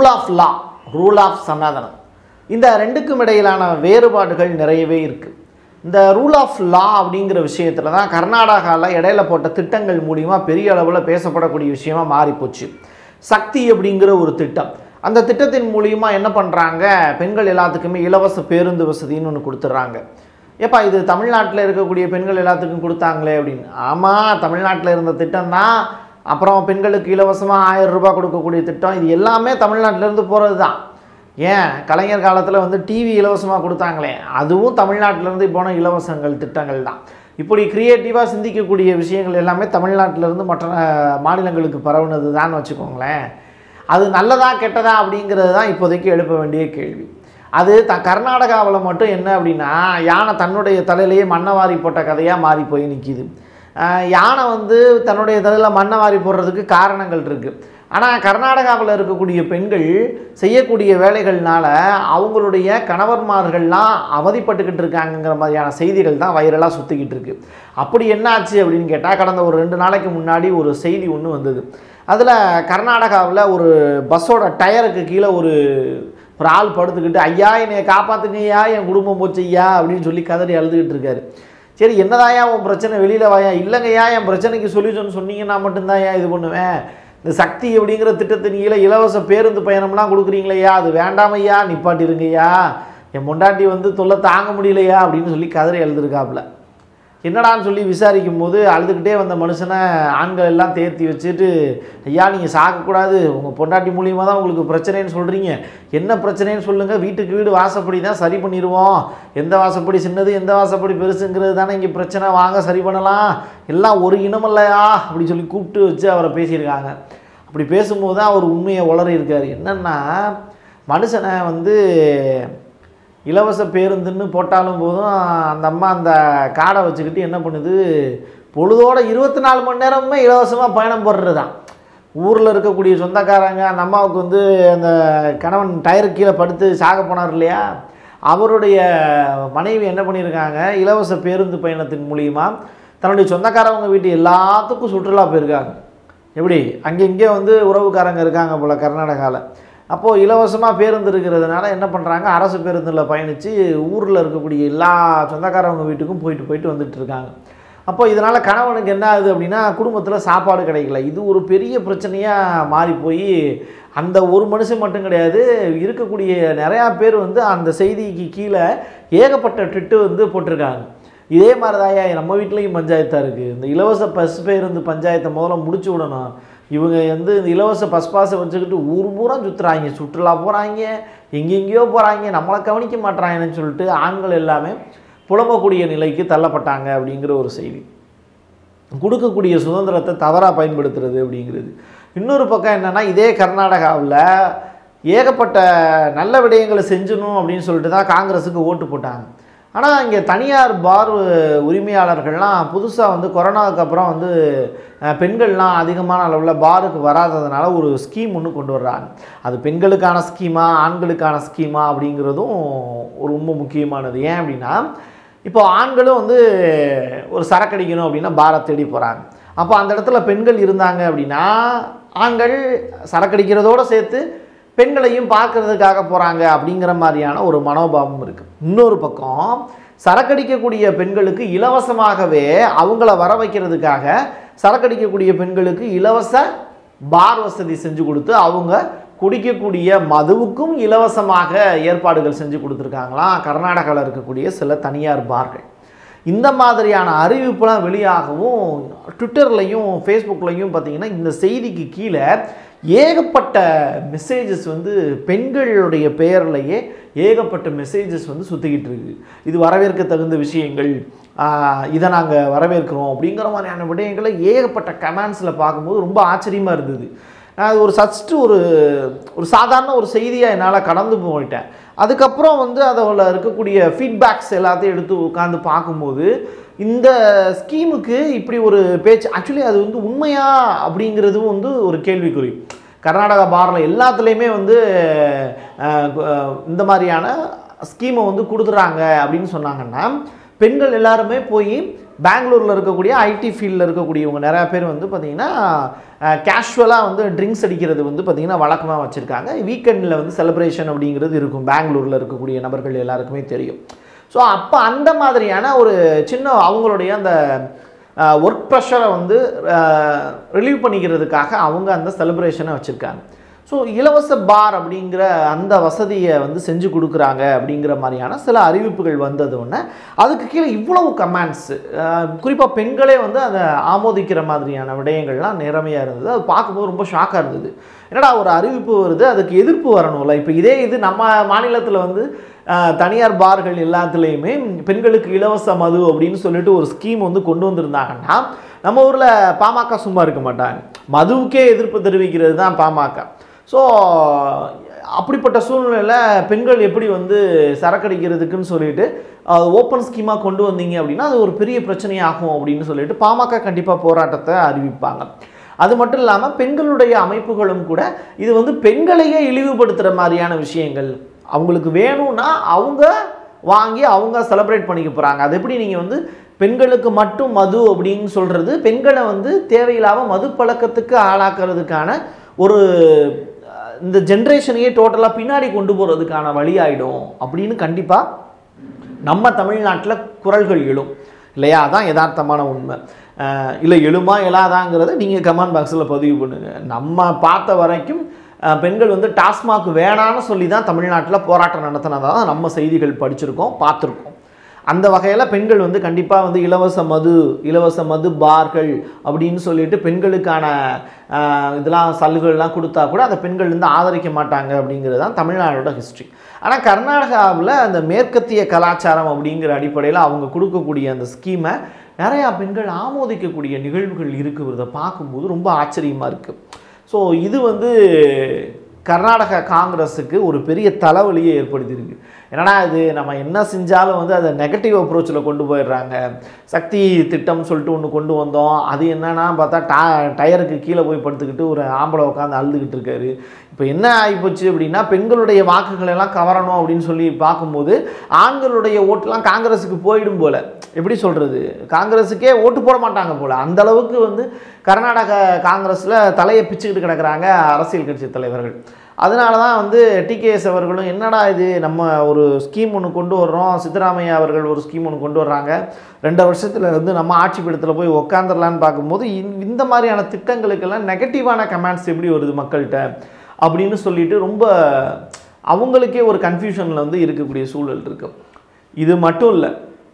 of law rule of சனாதனம் இந்த ரெண்டுக்கும் இடையிலான வேறுபாடுகள் நிறையவே இருக்குது இந்த ரூல் ஆஃப் லா அப்படிங்கிற விஷயத்தில் தான் கர்நாடகாவில் இடையில போட்ட திட்டங்கள் மூலிமா பெரிய அளவில் பேசப்படக்கூடிய விஷயமா மாறிப்போச்சு சக்தி அப்படிங்கிற ஒரு திட்டம் அந்த திட்டத்தின் மூலிமா என்ன பண்ணுறாங்க பெண்கள் எல்லாத்துக்குமே இலவச பேருந்து வசதின்னு ஒன்று கொடுத்துட்றாங்க ஏப்பா இது தமிழ்நாட்டில் இருக்கக்கூடிய பெண்கள் எல்லாத்துக்கும் கொடுத்தாங்களே அப்படின்னு ஆமாம் தமிழ்நாட்டில் இருந்த திட்டம் தான் அப்புறம் பெண்களுக்கு இலவசமாக ஆயிரம் ரூபாய் கொடுக்கக்கூடிய திட்டம் இது எல்லாமே தமிழ்நாட்டிலேருந்து போகிறது தான் ஏன் கலைஞர் காலத்தில் வந்து டிவி இலவசமாக கொடுத்தாங்களே அதுவும் தமிழ்நாட்டிலேருந்து போன இலவசங்கள் திட்டங்கள் தான் இப்படி கிரியேட்டிவாக சிந்திக்கக்கூடிய விஷயங்கள் எல்லாமே தமிழ்நாட்டிலேருந்து மற்ற அஹ், மாநிலங்களுக்கு பரவுனது தான் வச்சுக்கோங்களேன் அது நல்லதா கெட்டதா அப்படிங்கிறது தான் இப்போதைக்கு எழுப்ப வேண்டிய கேள்வி அது த கர்நாடகாவில் மட்டும் என்ன அப்படின்னா யானை தன்னுடைய தலையிலேயே மண்ணை வாரி போட்ட கதையாக மாறி போய் நிற்கிது யானை வந்து தன்னுடைய தலையில் மண்ணை வாரி போடுறதுக்கு காரணங்கள் இருக்குது ஆனால் கர்நாடகாவில் இருக்கக்கூடிய பெண்கள் செய்யக்கூடிய வேலைகள்னால அவங்களுடைய கணவன்மார்கள்லாம் அவதிப்பட்டுக்கிட்டு இருக்காங்கங்கிற மாதிரியான செய்திகள் தான் வைரலாக சுற்றிக்கிட்டு இருக்கு அப்படி என்னாச்சு அப்படின்னு கேட்டால் கடந்த ஒரு ரெண்டு நாளைக்கு முன்னாடி ஒரு செய்தி ஒன்று வந்தது அதில் கர்நாடகாவில் ஒரு பஸ்ஸோட டயருக்கு கீழே ஒரு ஒரு ஆள் படுத்துக்கிட்டு ஐயா என்னை காப்பாத்துங்கய்யா என் குடும்பம் போச்சு ஐயா அப்படின்னு சொல்லி கதறி அழுதுகிட்டு இருக்காரு சரி என்னதாயா உன் பிரச்சனை வெளியில் வாயா இல்லைங்கய்யா என் பிரச்சனைக்கு சொல்யூஷன் சொன்னீங்கன்னா மட்டும்தான் ஏன் இது பண்ணுவேன் இந்த சக்தி அப்படிங்கிற திட்டத்தின் கீழே இலவச பேருந்து பயணம்லாம் கொடுக்குறீங்களேயா அது வேண்டாமையா நிப்பாட்டிருங்கய்யா என் பொண்டாட்டி வந்து தொல்லை தாங்க முடியலையா அப்படின்னு சொல்லி கதறி எழுதிருக்காப்புல என்னடான்னு சொல்லி விசாரிக்கும் போது அழுதுகிட்டே வந்த மனுஷனை ஆண்கள் எல்லாம் தேர்த்தி வச்சுட்டு ஐயா நீங்கள் சாகக்கூடாது உங்கள் பொண்டாட்டி மூலியமாக தான் உங்களுக்கு பிரச்சனைன்னு சொல்கிறீங்க என்ன பிரச்சனைன்னு சொல்லுங்கள் வீட்டுக்கு வீடு வாசப்படி தான் சரி பண்ணிடுவோம் எந்த வாசப்படி சின்னது எந்த வாசப்படி பெருசுங்கிறது தானே இங்கே பிரச்சனை வாங்க சரி பண்ணலாம் எல்லாம் ஒரு இனமல்லையா அப்படி சொல்லி கூப்பிட்டு வச்சு அவரை பேசியிருக்காங்க அப்படி பேசும்போது தான் அவர் உண்மையை உளறி இருக்கார் என்னென்னா மனுஷனை வந்து இலவச பேருந்துன்னு போட்டாலும் போதும் அந்த அம்மா அந்த காடை வச்சுக்கிட்டு என்ன பண்ணுது பொழுதோட இருபத்தி நாலு மணி நேரமுமே இலவசமாக பயணம் போடுறது தான் ஊரில் இருக்கக்கூடிய சொந்தக்காரங்க அந்த அம்மாவுக்கு வந்து அந்த கணவன் டயருக்கு கீழே படுத்து சாக போனார் இல்லையா அவருடைய மனைவி என்ன பண்ணியிருக்காங்க இலவச பேருந்து பயணத்தின் மூலியமா தன்னுடைய சொந்தக்காரவங்க வீட்டு எல்லாத்துக்கும் சுற்றுலா போயிருக்காங்க எப்படி அங்கே இங்கே வந்து உறவுக்காரங்க இருக்காங்க போல் கர்நாடகாவில் அப்போது இலவசமாக பேருந்து இருக்கிறதுனால என்ன பண்ணுறாங்க அரசு பேருந்தில் பயணித்து ஊரில் இருக்கக்கூடிய எல்லா சொந்தக்காரவங்க வீட்டுக்கும் போயிட்டு போயிட்டு வந்துட்டு இருக்காங்க அப்போ இதனால் கணவனுக்கு என்ன ஆகுது அப்படின்னா குடும்பத்தில் சாப்பாடு கிடைக்கல இது ஒரு பெரிய பிரச்சனையாக மாறி போய் அந்த ஒரு மனுஷன் மட்டும் கிடையாது இருக்கக்கூடிய நிறையா பேர் வந்து அந்த செய்திக்கு கீழே ஏகப்பட்ட ட்விட்டு வந்து போட்டிருக்காங்க இதே மாதிரி தாயா நம்ம வீட்லேயும் பஞ்சாயத்தாக இருக்குது இந்த இலவச பஸ் பேருந்து பஞ்சாயத்தை முதல்ல முடிச்சு விடணும் இவங்க வந்து இந்த இலவச பஸ் பாஸை வச்சுக்கிட்டு ஊர் பூரா சுற்றுறாங்க சுற்றுலா போகிறாங்க எங்கெங்கேயோ போகிறாங்க நம்மளை கவனிக்க மாட்றாங்கன்னு சொல்லிட்டு ஆண்கள் எல்லாமே புலம்பக்கூடிய நிலைக்கு தள்ளப்பட்டாங்க அப்படிங்கிற ஒரு செய்தி கொடுக்கக்கூடிய சுதந்திரத்தை தவறாக பயன்படுத்துறது அப்படிங்கிறது இன்னொரு பக்கம் என்னென்னா இதே கர்நாடகாவில் ஏகப்பட்ட நல்ல விடயங்களை செஞ்சணும் அப்படின்னு சொல்லிட்டு தான் காங்கிரஸுக்கு ஓட்டு போட்டாங்க ஆனால் இங்கே தனியார் பார் உரிமையாளர்கள்லாம் புதுசாக வந்து கொரோனாவுக்கு அப்புறம் வந்து அஹ், பெண்கள்லாம் அதிகமான அளவில் பாருக்கு வராததுனால ஒரு ஸ்கீம் ஒன்று கொண்டு வர்றாங்க அது பெண்களுக்கான ஸ்கீமா ஆண்களுக்கான ஸ்கீமா அப்படிங்கிறதும் ஒரு ரொம்ப முக்கியமானது ஏன் அப்படின்னா இப்போ ஆண்களும் வந்து ஒரு சரக்கடிக்கணும் அப்படின்னா பாரை தேடி போகிறாங்க அப்போ அந்த இடத்துல பெண்கள் இருந்தாங்க அப்படின்னா ஆண்கள் சரக்கடிக்கிறதோடு சேர்த்து பெண்களையும் பார்க்கறதுக்காக போகிறாங்க அப்படிங்கிற மாதிரியான ஒரு மனோபாவம் இருக்குது இன்னொரு பக்கம் சரக்கடிக்கக்கூடிய பெண்களுக்கு இலவசமாகவே அவங்கள வர வைக்கிறதுக்காக சரக்கடிக்கக்கூடிய பெண்களுக்கு இலவச பார் வசதி செஞ்சு கொடுத்து அவங்க குடிக்கக்கூடிய மதுவுக்கும் இலவசமாக ஏற்பாடுகள் செஞ்சு கொடுத்துருக்காங்களாம் கர்நாடகாவில் இருக்கக்கூடிய சில தனியார் பார்கள் இந்த மாதிரியான அறிவிப்புலாம் வெளியாகவும் ட்விட்டர்லையும் ஃபேஸ்புக்லையும் பார்த்தீங்கன்னா இந்த செய்திக்கு கீழே ஏகப்பட்ட மெசேஜஸ் வந்து பெண்களுடைய பெயர்லையே ஏகப்பட்ட மெசேஜஸ் வந்து சுற்றிக்கிட்டு இருக்கு இது வரவேற்க தகுந்த விஷயங்கள் ஆஹ் இதை நாங்கள் வரவேற்கிறோம் அப்படிங்கிற மாதிரியான விடயங்களை ஏகப்பட்ட கமெண்ட்ஸில் பார்க்கும்போது ரொம்ப ஆச்சரியமாக இருந்தது நான் அது ஒரு சஸ்ட்டு ஒரு ஒரு சாதாரண ஒரு செய்தியாக என்னால் கடந்து போயிட்டேன் அதுக்கப்புறம் வந்து அதில் இருக்கக்கூடிய ஃபீட்பேக்ஸ் எல்லாத்தையும் எடுத்து உட்காந்து பார்க்கும்போது இந்த ஸ்கீமுக்கு இப்படி ஒரு பேச்சு ஆக்சுவலி அது வந்து உண்மையா அப்படிங்கிறதும் வந்து ஒரு கேள்விக்குறி கர்நாடகா பாரில் எல்லாத்துலேயுமே வந்து அஹ், அஹ், இந்த மாதிரியான ஸ்கீமை வந்து கொடுத்துறாங்க அப்படின்னு சொன்னாங்கன்னா பெண்கள் எல்லாருமே போய் பெங்களூரில் இருக்கக்கூடிய ஐடி ஃபீல்டில் இருக்கக்கூடியவங்க நிறையா பேர் வந்து பார்த்திங்கன்னா கேஷுவலாக வந்து ட்ரிங்க்ஸ் அடிக்கிறது வந்து பார்த்திங்கன்னா வழக்கமாக வச்சுருக்காங்க வீக்கெண்டில் வந்து செலிப்ரேஷன் அப்படிங்கிறது இருக்கும் பெங்களூரில் இருக்கக்கூடிய நபர்கள் எல்லாருக்குமே தெரியும் ஸோ அப்போ அந்த மாதிரியான ஒரு சின்ன அவங்களுடைய அந்த ஒர்க் ப்ரெஷரை வந்து ரிலீவ் பண்ணிக்கிறதுக்காக அவங்க அந்த செலிப்ரேஷனை வச்சுருக்காங்க ஸோ இலவச பார் அப்படிங்கிற அந்த வசதியை வந்து செஞ்சு கொடுக்குறாங்க அப்படிங்கிற மாதிரியான சில அறிவிப்புகள் வந்தது ஒன்று அதுக்கு கீழே இவ்வளவு கமெண்ட்ஸு குறிப்பாக பெண்களே வந்து அதை ஆமோதிக்கிற மாதிரியான விடயங்கள்லாம் நேரமையாக இருந்தது அது பார்க்கும்போது ரொம்ப ஷாக்காக இருந்தது என்னடா ஒரு அறிவிப்பு வருது அதுக்கு எதிர்ப்பு வரணும்ல இப்போ இதே இது நம்ம மாநிலத்தில் வந்து அஹ், தனியார் பார்கள் எல்லாத்துலேயுமே பெண்களுக்கு இலவச மது அப்படின்னு சொல்லிட்டு ஒரு ஸ்கீம் வந்து கொண்டு வந்திருந்தாங்கன்னா நம்ம ஊரில் பாமக சும்மா இருக்க மாட்டாங்க மதுவுக்கே எதிர்ப்பு தெரிவிக்கிறது தான் பாமக ஸோ அப்படிப்பட்ட சூழ்நிலையில் பெண்கள் எப்படி வந்து சரக்கடிக்கிறதுக்குன்னு சொல்லிட்டு அது ஓப்பன் ஸ்கீமாக கொண்டு வந்தீங்க அப்படின்னா அது ஒரு பெரிய பிரச்சனையாகும் அப்படின்னு சொல்லிட்டு பாமக கண்டிப்பாக போராட்டத்தை அறிவிப்பாங்க அது மட்டும் இல்லாமல் பெண்களுடைய அமைப்புகளும் கூட இது வந்து பெண்களையே இழிவுபடுத்துகிற மாதிரியான விஷயங்கள் அவங்களுக்கு வேணும்னா அவங்க வாங்கி அவங்க செலிப்ரேட் பண்ணிக்க போகிறாங்க அது எப்படி நீங்கள் வந்து பெண்களுக்கு மட்டும் மது அப்படின்னு சொல்கிறது பெண்களை வந்து தேவையில்லாமல் மது பழக்கத்துக்கு ஆளாக்குறதுக்கான ஒரு அஹ், இந்த ஜென்ரேஷனையே டோட்டலாக பின்னாடி கொண்டு போகிறதுக்கான வழியாயிடும் அப்படின்னு கண்டிப்பாக நம்ம தமிழ்நாட்டில் குரல்கள் எழும் இல்லையா அதான் யதார்த்தமான உண்மை அஹ் இல்லை எழுமா எழாதாங்கிறத நீங்கள் கமெண்ட் பாக்ஸில் பதிவு பண்ணுங்கள் நம்ம பார்த்த வரைக்கும் அஹ், பெண்கள் வந்து டாஸ்மாக் வேணான்னு சொல்லி தான் தமிழ்நாட்டில் போராட்டம் நடத்தினதாக தான் நம்ம செய்திகள் படிச்சிருக்கோம் பார்த்துருக்கோம் அந்த வகையில் பெண்கள் வந்து கண்டிப்பாக வந்து இலவச மது இலவச மது பார்கள் அப்படின்னு சொல்லிட்டு பெண்களுக்கான ஆஹ், இதெல்லாம் சலுகைகள்லாம் கொடுத்தா கூட அந்த பெண்கள் வந்து ஆதரிக்க மாட்டாங்க அப்படிங்கிறது தான் தமிழ்நாடோட ஹிஸ்ட்ரி ஆனால் கர்நாடகாவில் அந்த மேற்கத்திய கலாச்சாரம் அப்படிங்கிற அடிப்படையில் அவங்க கொடுக்கக்கூடிய அந்த ஸ்கீமை நிறையா பெண்கள் ஆமோதிக்கக்கூடிய நிகழ்வுகள் இருக்குறத பார்க்கும்போது ரொம்ப ஆச்சரியமாக இருக்குது ஸோ இது வந்து கர்நாடக காங்கிரஸுக்கு ஒரு பெரிய தலைவலியை ஏற்படுத்தியிருக்கு என்னடா இது நம்ம என்ன செஞ்சாலும் வந்து அதை நெகட்டிவ் அப்ரோச்சில் கொண்டு போயிடுறாங்க சக்தி திட்டம் சொல்லிட்டு ஒன்று கொண்டு வந்தோம் அது என்னன்னா பார்த்தா டா டயருக்கு கீழே போய் படுத்துக்கிட்டு ஒரு ஆம்பளை உட்காந்து அழுதுகிட்டு இருக்காரு இப்போ என்ன ஆகிப்போச்சு அப்படின்னா பெண்களுடைய வாக்குகளை எல்லாம் கவரணும் அப்படின்னு சொல்லி பார்க்கும்போது ஆண்களுடைய ஓட்டுலாம் காங்கிரஸுக்கு போயிடும் போல எப்படி சொல்கிறது காங்கிரஸுக்கே ஓட்டு போட மாட்டாங்க போல அந்த அளவுக்கு வந்து கர்நாடக காங்கிரஸில் தலையை பிச்சுக்கிட்டு கிடக்குறாங்க அரசியல் கட்சி தலைவர்கள் அதனால தான் வந்து டிகேஎஸ் அவர்களும் என்னடா இது நம்ம ஒரு ஸ்கீம் ஒன்று கொண்டு வர்றோம் சித்தராமையா அவர்கள் ஒரு ஸ்கீம் ஒன்று கொண்டு வர்றாங்க ரெண்டு வருஷத்தில் வந்து நம்ம ஆட்சி பீடத்தில் போய் உக்காந்துடலான்னு பார்க்கும்போது இந்த- இந்த மாதிரியான திட்டங்களுக்கெல்லாம் நெகட்டிவான கமெண்ட்ஸ் எப்படி வருது மக்கள்கிட்ட அப்படின்னு சொல்லிட்டு ரொம்ப அவங்களுக்கே ஒரு கன்ஃபியூஷனில் வந்து இருக்கக்கூடிய சூழல் இருக்குது இது மட்டும் இல்லை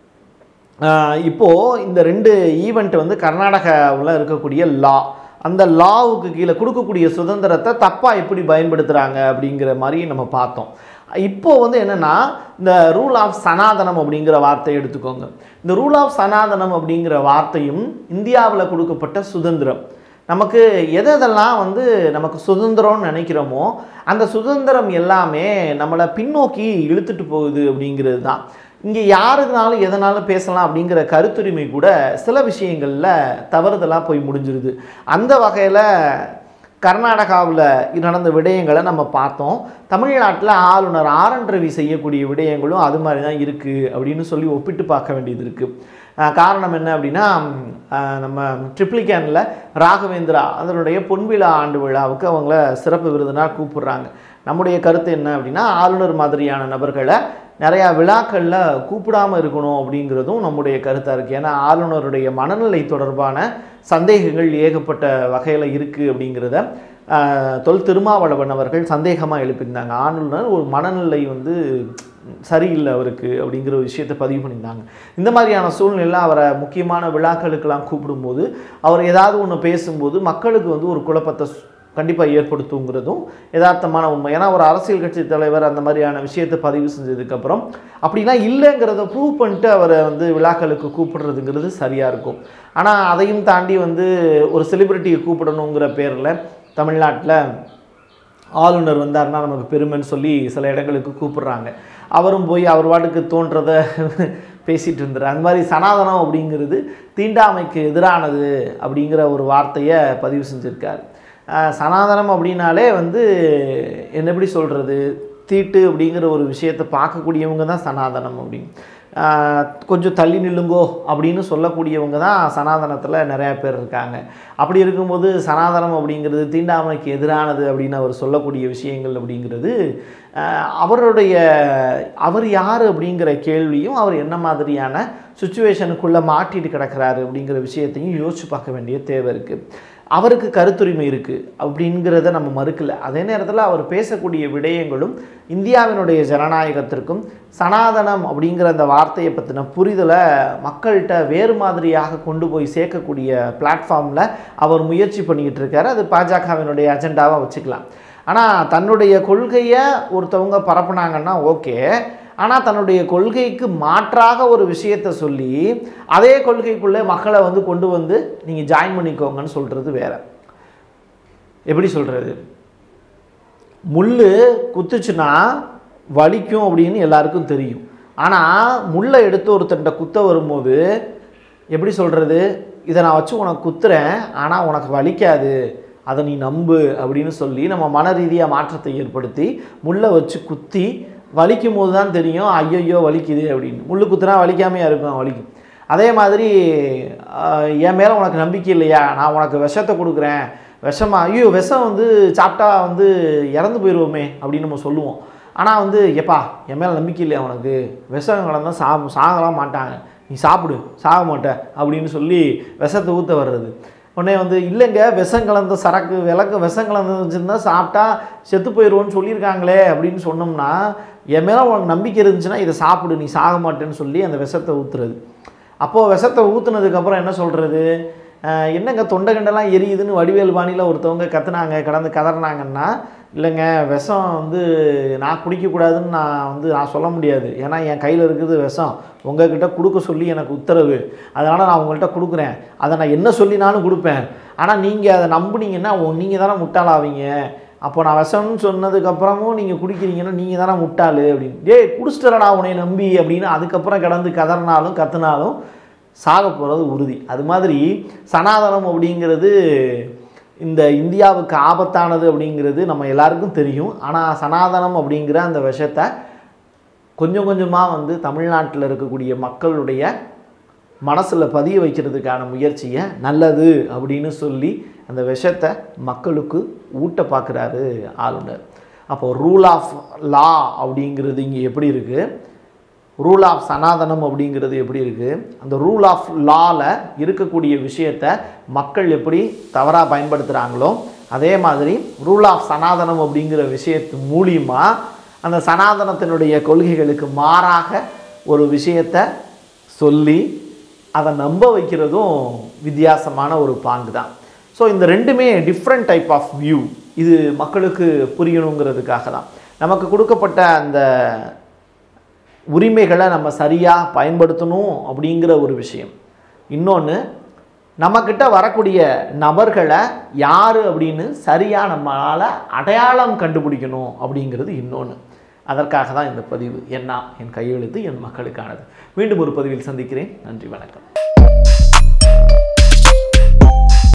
ஆஹ் இப்போ இந்த ரெண்டு ஈவெண்ட் வந்து கர்நாடகாவில் இருக்கக்கூடிய லா அந்த லாவுக்கு கீழே கொடுக்கக்கூடிய சுதந்திரத்தை தப்பாக எப்படி பயன்படுத்துகிறாங்க அப்படிங்கிற மாதிரி நம்ம பார்த்தோம் இப்போ வந்து என்னென்னா இந்த ரூல் ஆஃப் சனாதனம் அப்படிங்கிற வார்த்தையை எடுத்துக்கோங்க இந்த ரூல் ஆஃப் சனாதனம் அப்படிங்கிற வார்த்தையும் இந்தியாவில் கொடுக்கப்பட்ட சுதந்திரம் நமக்கு எது எதெல்லாம் வந்து நமக்கு சுதந்திரம்னு நினைக்கிறோமோ அந்த சுதந்திரம் எல்லாமே நம்மளை பின்னோக்கி இழுத்துட்டு போகுது அப்படிங்கிறது தான் இங்கே யாருனாலும் எதனாலும் பேசலாம் அப்படிங்கிற கருத்துரிமை கூட சில விஷயங்களில் தவறுதலாக போய் முடிஞ்சிருது அந்த வகையில் கர்நாடகாவில் நடந்த விடயங்களை நம்ம பார்த்தோம் தமிழ்நாட்டில் ஆளுநர் ஆர் என் ரவி செய்யக்கூடிய விடயங்களும் அது மாதிரி தான் இருக்குது அப்படின்னு சொல்லி ஒப்பிட்டு பார்க்க வேண்டியது இருக்குது காரணம் என்ன அப்படின்னா அஹ், நம்ம ட்ரிப்ளிகேனில் ராகவேந்திரா அதனுடைய பொன்விழா ஆண்டு விழாவுக்கு அவங்கள சிறப்பு விருதுனாக கூப்பிடுறாங்க நம்முடைய கருத்து என்ன அப்படின்னா ஆளுநர் மாதிரியான நபர்களை நிறையா விழாக்களில் கூப்பிடாம இருக்கணும் அப்படிங்கிறதும் நம்முடைய கருத்தாக இருக்குது ஏன்னா ஆளுநருடைய மனநிலை தொடர்பான சந்தேகங்கள் ஏகப்பட்ட வகையில் இருக்குது அப்படிங்கிறத ஆஹ், தொல் திருமாவளவன் அவர்கள் சந்தேகமாக எழுப்பியிருந்தாங்க ஆளுநர் ஒரு மனநிலை வந்து சரியில்லை அவருக்கு அப்படிங்கிற ஒரு விஷயத்தை பதிவு பண்ணியிருந்தாங்க இந்த மாதிரியான சூழ்நிலையில் அவரை முக்கியமான விழாக்களுக்கெல்லாம் கூப்பிடும்போது அவர் ஏதாவது ஒன்று பேசும்போது மக்களுக்கு வந்து ஒரு குழப்பத்தை கண்டிப்பாக ஏற்படுத்துங்கிறதும் யதார்த்தமான உண்மை ஏன்னா ஒரு அரசியல் கட்சி தலைவர் அந்த மாதிரியான விஷயத்தை பதிவு செஞ்சதுக்கப்புறம் அப்படிலாம் இல்லைங்கிறத ப்ரூவ் பண்ணிட்டு அவரை வந்து விழாக்களுக்கு கூப்பிடுறதுங்கிறது சரியாக இருக்கும் ஆனால் அதையும் தாண்டி வந்து ஒரு செலிபிரிட்டியை கூப்பிடணுங்கிற பேரில் தமிழ்நாட்டில் ஆளுநர் வந்தார்னா நமக்கு பெருமைன்னு சொல்லி சில இடங்களுக்கு கூப்பிடுறாங்க அவரும் போய் அவர் வாட்டுக்கு தோன்றத பேசிகிட்டு இருந்தார் அந்த மாதிரி சனாதனம் அப்படிங்கிறது தீண்டாமைக்கு எதிரானது அப்படிங்கிற ஒரு வார்த்தையை பதிவு செஞ்சுருக்கார் ஆஹ் சனாதனம் அப்படின்னாலே வந்து என்ன எப்படி சொல்கிறது தீட்டு அப்படிங்கிற ஒரு விஷயத்தை பார்க்கக்கூடியவங்க தான் சனாதனம் அப்படின்னு ஆஹ், கொஞ்சம் தள்ளி நில்லுங்கோ அப்படின்னு சொல்லக்கூடியவங்க தான் சனாதனத்தில் நிறையா பேர் இருக்காங்க அப்படி இருக்கும்போது சனாதனம் அப்படிங்கிறது தீண்டாமைக்கு எதிரானது அப்படின்னு அவர் சொல்லக்கூடிய விஷயங்கள் அப்படிங்கிறது ஆஹ், அவருடைய அவர் யார் அப்படிங்கிற கேள்வியும் அவர் என்ன மாதிரியான சுச்சுவேஷனுக்குள்ளே மாட்டிட்டு கிடக்கிறாரு அப்படிங்கிற விஷயத்தையும் யோசிச்சு பார்க்க வேண்டிய தேவை இருக்குது அவருக்கு கருத்துரிமை இருக்குது அப்படிங்கிறத நம்ம மறுக்கல அதே நேரத்தில் அவர் பேசக்கூடிய விடயங்களும் இந்தியாவினுடைய ஜனநாயகத்திற்கும் சனாதனம் அப்படிங்கிற அந்த வார்த்தையை பற்றின புரிதலை மக்கள்கிட்ட வேறு மாதிரியாக கொண்டு போய் சேர்க்கக்கூடிய பிளாட்ஃபார்மில் அவர் முயற்சி பண்ணிக்கிட்டு இருக்காரு அது பாஜகவினுடைய அஜெண்டாவாக வச்சுக்கலாம் ஆனால் தன்னுடைய கொள்கையை ஒருத்தவங்க பரப்புனாங்கன்னா ஓகே ஆனால் தன்னுடைய கொள்கைக்கு மாற்றாக ஒரு விஷயத்தை சொல்லி அதே கொள்கைக்குள்ளே மக்களை வந்து கொண்டு வந்து நீங்கள் ஜாயின் பண்ணிக்கோங்கன்னு சொல்கிறது வேற எப்படி சொல்கிறது முள் குத்துச்சுன்னா வலிக்கும் அப்படின்னு எல்லாருக்கும் தெரியும் ஆனால் முள்ளை எடுத்து ஒருத்தன்ட்ட குத்த வரும்போது எப்படி சொல்கிறது இதை நான் வச்சு உனக்கு குத்துறேன் ஆனால் உனக்கு வலிக்காது அதை நீ நம்பு அப்படின்னு சொல்லி நம்ம மன ரீதியாக மாற்றத்தை ஏற்படுத்தி முள்ளை வச்சு குத்தி வலிக்கும் போது தான் தெரியும் ஐயையோ வலிக்குது அப்படின்னு முள்ளு குத்துனா வலிக்காமையா இருக்கும் வலிக்கும் அதே மாதிரி ஆஹ், என் மேலே உனக்கு நம்பிக்கை இல்லையா நான் உனக்கு விஷத்தை கொடுக்குறேன் விஷமா ஐயோ விஷம் வந்து சாப்பிட்டா வந்து இறந்து போயிடுவோமே அப்படின்னு நம்ம சொல்லுவோம் ஆனால் வந்து எப்பா என் மேலே நம்பிக்கை இல்லையா உனக்கு விஷம் கலந்தா சா சாகலாம் மாட்டாங்க நீ சாப்பிடு சாக மாட்ட அப்படின்னு சொல்லி விஷத்தை ஊற்ற வர்றது உடனே வந்து இல்லைங்க விஷம் கலந்த சரக்கு விளக்கு விஷம் கலந்து வச்சுருந்தா சாப்பிட்டா செத்து போயிடுவோன்னு சொல்லியிருக்காங்களே அப்படின்னு சொன்னோம்னா என் மேலே உனக்கு நம்பிக்கை இருந்துச்சுன்னா இதை சாப்பிடு நீ சாக மாட்டேன்னு சொல்லி அந்த விஷத்தை ஊற்றுறது அப்போது விஷத்தை ஊற்றுனதுக்கப்புறம் என்ன சொல்கிறது என்னங்க தொண்டை கண்டெல்லாம் எரியுதுன்னு வடிவேல் பாணியில் ஒருத்தவங்க கத்துனாங்க கடந்து கதறினாங்கன்னா இல்லைங்க விஷம் வந்து நான் குடிக்கக்கூடாதுன்னு நான் வந்து நான் சொல்ல முடியாது ஏன்னா என் கையில் இருக்குது விஷம் உங்ககிட்ட கொடுக்க சொல்லி எனக்கு உத்தரவு அதனால் நான் உங்கள்கிட்ட கொடுக்குறேன் அதை நான் என்ன சொல்லினாலும் கொடுப்பேன் ஆனால் நீங்கள் அதை நம்புனீங்கன்னா நீங்கள் தானே முட்டாளாவீங்க அப்போ நான் விஷம்னு சொன்னதுக்கப்புறமும் நீங்கள் குடிக்கிறீங்கன்னா நீங்கள் தானே முட்டாளு அப்படின்னு டேய் குடிச்சிட்டடா உன்னை நம்பி அப்படின்னு அதுக்கப்புறம் கிடந்து கதறினாலும் கத்துனாலும் சாக போகிறது உறுதி அது மாதிரி சனாதனம் அப்படிங்கிறது இந்த இந்தியாவுக்கு ஆபத்தானது அப்படிங்கிறது நம்ம எல்லாருக்கும் தெரியும் ஆனால் சனாதனம் அப்படிங்கிற அந்த விஷத்தை கொஞ்சம் கொஞ்சமாக வந்து தமிழ்நாட்டில் இருக்கக்கூடிய மக்களுடைய மனசில் பதிய வைக்கிறதுக்கான முயற்சியை நல்லது அப்படின்னு சொல்லி அந்த விஷத்தை மக்களுக்கு ஊட்ட பார்க்குறாரு ஆளுநர் அப்போ ரூல் ஆஃப் லா அப்படிங்கிறது இங்கே எப்படி இருக்குது ரூல் ஆஃப் சனாதனம் அப்படிங்கிறது எப்படி இருக்குது அந்த ரூல் ஆஃப் லாவில் இருக்கக்கூடிய விஷயத்தை மக்கள் எப்படி தவறாக பயன்படுத்துகிறாங்களோ அதே மாதிரி ரூல் ஆஃப் சனாதனம் அப்படிங்கிற விஷயத்து மூலியமா அந்த சனாதனத்தினுடைய கொள்கைகளுக்கு மாறாக ஒரு விஷயத்தை சொல்லி அதை நம்ப வைக்கிறதும் வித்தியாசமான ஒரு பாங்கு தான் ஸோ இந்த ரெண்டுமே டிஃப்ரெண்ட் டைப் ஆஃப் வியூ இது மக்களுக்கு புரியணுங்கிறதுக்காக தான் நமக்கு கொடுக்கப்பட்ட அந்த உரிமைகளை நம்ம சரியாக பயன்படுத்தணும் அப்படிங்கிற ஒரு விஷயம் இன்னொன்று நம்மக்கிட்ட வரக்கூடிய நபர்களை யார் அப்படின்னு சரியாக நம்மளால் அடையாளம் கண்டுபிடிக்கணும் அப்படிங்கிறது இன்னொன்று அதற்காக தான் இந்த பதிவு என்ன என் கையெழுத்து என் மக்களுக்கானது மீண்டும் ஒரு பதிவில் சந்திக்கிறேன் நன்றி வணக்கம்